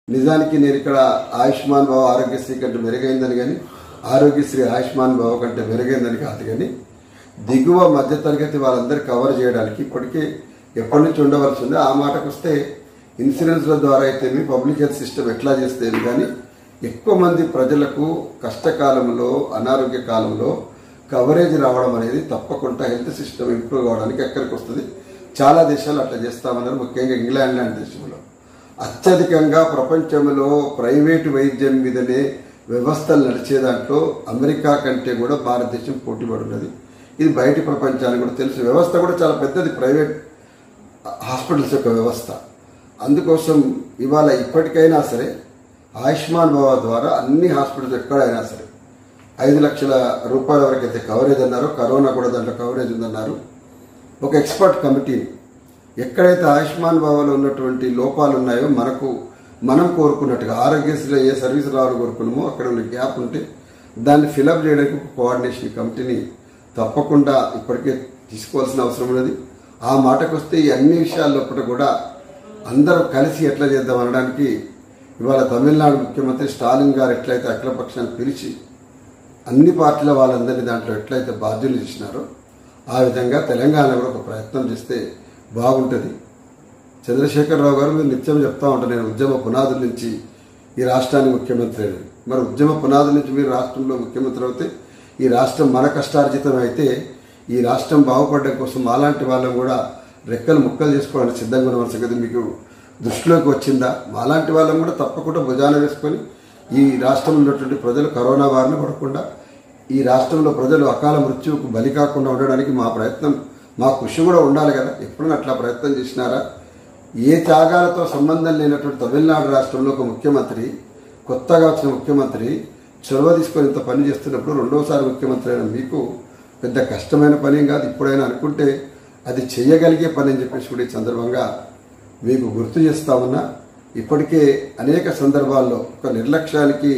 నిజానికి నేను ఇక్కడ ఆయుష్మాన్ బావ ఆరోగ్యశ్రీ కంటే మెరుగైందని కానీ ఆరోగ్యశ్రీ ఆయుష్మాన్ బావ కంటే మెరుగైందని కాదు కానీ దిగువ మధ్యతరగతి వాళ్ళందరూ కవర్ చేయడానికి ఇప్పటికే ఎప్పటి నుంచి ఉండవలసి ఉంది ఆ మాటకు వస్తే ఇన్సూరెన్స్ల ద్వారా అయితేమి పబ్లిక్ హెల్త్ సిస్టమ్ ఎట్లా చేస్తేమి కానీ ఎక్కువ మంది ప్రజలకు కష్టకాలంలో అనారోగ్య కాలంలో కవరేజ్ రావడం అనేది తప్పకుండా హెల్త్ సిస్టమ్ ఇంప్రూవ్ కావడానికి ఎక్కడికి వస్తుంది చాలా దేశాలు అట్లా చేస్తామన్నారు ముఖ్యంగా ఇంగ్లాండ్ లాంటి దేశంలో అత్యధికంగా ప్రపంచంలో ప్రైవేటు వైద్యం మీదనే వ్యవస్థలు నడిచే దాంట్లో అమెరికా కంటే కూడా భారతదేశం పోటీ పడున్నది ఇది బయటి ప్రపంచానికి కూడా తెలుసు వ్యవస్థ కూడా చాలా పెద్దది ప్రైవేట్ హాస్పిటల్స్ యొక్క వ్యవస్థ అందుకోసం ఇవాళ ఇప్పటికైనా సరే ఆయుష్మాన్ భవ ద్వారా అన్ని హాస్పిటల్స్ ఎక్కడైనా సరే ఐదు లక్షల రూపాయల వరకు అయితే కవరేజ్ అన్నారో కరోనా కూడా దాంట్లో కవరేజ్ ఉందన్నారు ఒక ఎక్స్పర్ట్ కమిటీ ఎక్కడైతే ఆయుష్మాన్ భవలో ఉన్నటువంటి లోపాలు ఉన్నాయో మనకు మనం కోరుకున్నట్టుగా ఆరోగ్యశ్రీలో ఏ సర్వీస్ రావాలని కోరుకున్నామో అక్కడ ఉన్న గ్యాప్ ఉంటే దాన్ని ఫిలప్ చేయడానికి ఒక కోఆర్డినేషన్ కమిటీని తప్పకుండా ఇప్పటికే తీసుకోవాల్సిన అవసరం ఉన్నది ఆ మాటకు వస్తే ఈ అన్ని విషయాల్లోపల కూడా అందరూ కలిసి ఎట్లా చేద్దాం అనడానికి ఇవాళ తమిళనాడు ముఖ్యమంత్రి స్టాలిన్ గారు ఎట్లయితే అఖిలపక్షాన్ని పిలిచి అన్ని పార్టీల వాళ్ళందరినీ దాంట్లో ఎట్లయితే బాధ్యులు చేసినారో ఆ విధంగా తెలంగాణ కూడా ఒక ప్రయత్నం చేస్తే బాగుంటుంది చంద్రశేఖరరావు గారు మీరు నిత్యం చెప్తా ఉంటాను నేను ఉద్యమ పునాదుల నుంచి ఈ రాష్ట్రానికి ముఖ్యమంత్రి అని మరి ఉద్యమ పునాదుల నుంచి మీరు రాష్ట్రంలో ముఖ్యమంత్రి అవుతే ఈ రాష్ట్రం మన కష్టార్జితం అయితే ఈ రాష్ట్రం బాగుపడడం కోసం మాలాంటి వాళ్ళం కూడా రెక్కలు ముక్కలు చేసుకోవడానికి సిద్ధంగా ఉన్న సంగతి మీకు దృష్టిలోకి వచ్చిందా మాలాంటి వాళ్ళం కూడా తప్పకుండా భుజాన వేసుకొని ఈ రాష్ట్రంలో ఉన్నటువంటి ప్రజలు కరోనా బారిన పడకుండా ఈ రాష్ట్రంలో ప్రజలు అకాల మృత్యువుకు బలి కాకుండా ఉండడానికి మా ప్రయత్నం మా కృషి కూడా ఉండాలి కదా ఎప్పుడైనా అట్లా ప్రయత్నం చేసినారా ఏ త్యాగాలతో సంబంధం లేనటువంటి తమిళనాడు రాష్ట్రంలో ఒక ముఖ్యమంత్రి కొత్తగా వచ్చిన ముఖ్యమంత్రి చొరవ తీసుకొని ఇంత పని చేస్తున్నప్పుడు రెండోసారి ముఖ్యమంత్రి అయిన మీకు పెద్ద కష్టమైన పని ఏం కాదు ఇప్పుడైనా అనుకుంటే అది చేయగలిగే పని అని చెప్పేసి కూడా ఈ సందర్భంగా మీకు గుర్తు చేస్తామన్నా ఇప్పటికే అనేక సందర్భాల్లో ఒక నిర్లక్ష్యానికి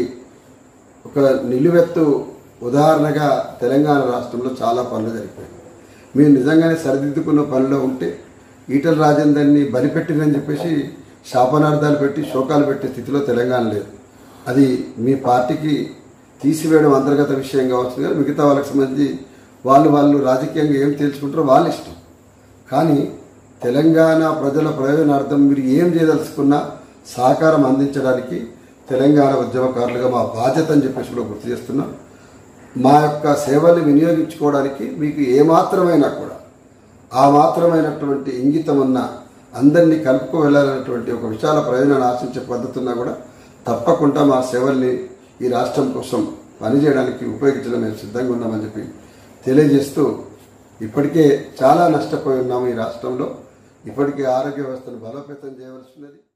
ఒక నిలువెత్తు ఉదాహరణగా తెలంగాణ రాష్ట్రంలో చాలా పనులు జరిగిపోయాయి మీరు నిజంగానే సరిదిద్దుకున్న పనిలో ఉంటే ఈటల రాజేందర్ని బలిపెట్టిరని చెప్పేసి శాపనార్థాలు పెట్టి శోకాలు పెట్టే స్థితిలో తెలంగాణ లేదు అది మీ పార్టీకి తీసివేయడం అంతర్గత విషయం కావచ్చు కానీ మిగతా వాళ్ళకి సంబంధించి వాళ్ళు వాళ్ళు రాజకీయంగా ఏం తేల్చుకుంటారో వాళ్ళ ఇష్టం కానీ తెలంగాణ ప్రజల ప్రయోజనార్థం మీరు ఏం చేయదలుచుకున్నా సహకారం అందించడానికి తెలంగాణ ఉద్యమకారులుగా మా బాధ్యత అని చెప్పేసి కూడా గుర్తు చేస్తున్నాం మా యొక్క సేవల్ని వినియోగించుకోవడానికి మీకు ఏమాత్రమైనా కూడా ఆ మాత్రమైనటువంటి ఇంగితం ఉన్న అందరినీ కలుపుకు వెళ్ళాలన్నటువంటి ఒక విశాల ప్రయోజనాన్ని ఆశించే పద్ధతి ఉన్నా కూడా తప్పకుండా మా సేవల్ని ఈ రాష్ట్రం కోసం పనిచేయడానికి ఉపయోగించడం మేము సిద్ధంగా ఉన్నామని చెప్పి తెలియజేస్తూ ఇప్పటికే చాలా నష్టపోయి ఉన్నాము ఈ రాష్ట్రంలో ఇప్పటికే ఆరోగ్య వ్యవస్థను బలోపేతం చేయవలసినది